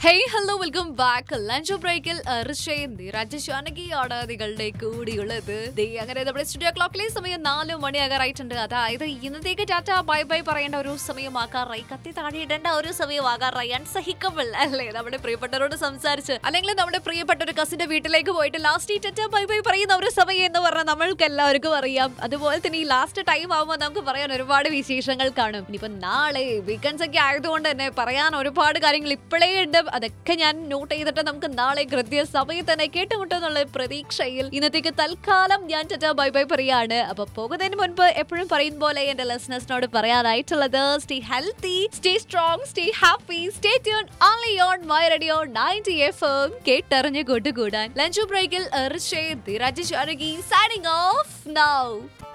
hey hello welcome back lunch ബ്രേക്കിൽ ഋഷയും രാജശാനകിയാണ് നിങ്ങളുടെ കൂടിയുള്ളത് ദേ അങ്ങനെ നമ്മുടെ സ്റ്റുഡിയോ ക്ലോക്കിലെ സമയം നാല് മണിയാകാറായിട്ടുണ്ട് അതായത് ഇന്നത്തേക്ക് ടാറ്റ ബൈ ബൈ പറയേണ്ട ഒരു സമയമാകാറായി കത്തി താഴെയിടേണ്ട ഒരു സമയമാകാറായി അൺസഹിക്കബിൾ അല്ലേ നമ്മുടെ പ്രിയപ്പെട്ടവരോട് സംസാരിച്ച് അല്ലെങ്കിൽ നമ്മുടെ പ്രിയപ്പെട്ട ഒരു കസിന്റെ വീട്ടിലേക്ക് പോയിട്ട് ലാസ്റ്റ് ഈ ടാറ്റ ബൈ ബൈ പറയുന്ന ഒരു സമയം എന്ന് പറഞ്ഞാൽ നമ്മൾക്ക് എല്ലാവർക്കും അറിയാം അതുപോലെ തന്നെ ഈ ലാസ്റ്റ് ടൈം ആകുമ്പോൾ നമുക്ക് പറയാൻ ഒരുപാട് വിശേഷങ്ങൾ കാണും ഇനിയിപ്പോ നാളെ വീക്കെൻഡ്സ് ഒക്കെ ആയതുകൊണ്ട് തന്നെ പറയാൻ ഒരുപാട് കാര്യങ്ങൾ ഇപ്പോഴേ ഉണ്ട് അതൊക്കെ ഞാൻ നോട്ട് ചെയ്തിട്ട് നമുക്ക് നാളെ കൃത്യ സമയത്ത് തന്നെ കേട്ടുമുട്ടെന്നുള്ള പ്രതീക്ഷയിൽ ഇന്നത്തേക്ക് തൽക്കാലം ഞാൻ ടാറ്റ ബൈ ബൈ പറയാണ് അപ്പൊ പോകുന്നതിന് മുൻപ് എപ്പോഴും പറയും പോലെ എന്റെ ലിസണേഴ്സിനോട് പറയാനായിട്ടുള്ളത് stay healthy stay strong stay happy stay tune only on my radio ninety F M കേട്ടറിഞ്ഞ് കൊണ്ടുകൂടാൻ ലഞ്ച് ബ്രേക്കിൽ ഋഷേ ധീരാജ് ശാരകി സൈനിങ് ഓഫ് നൗ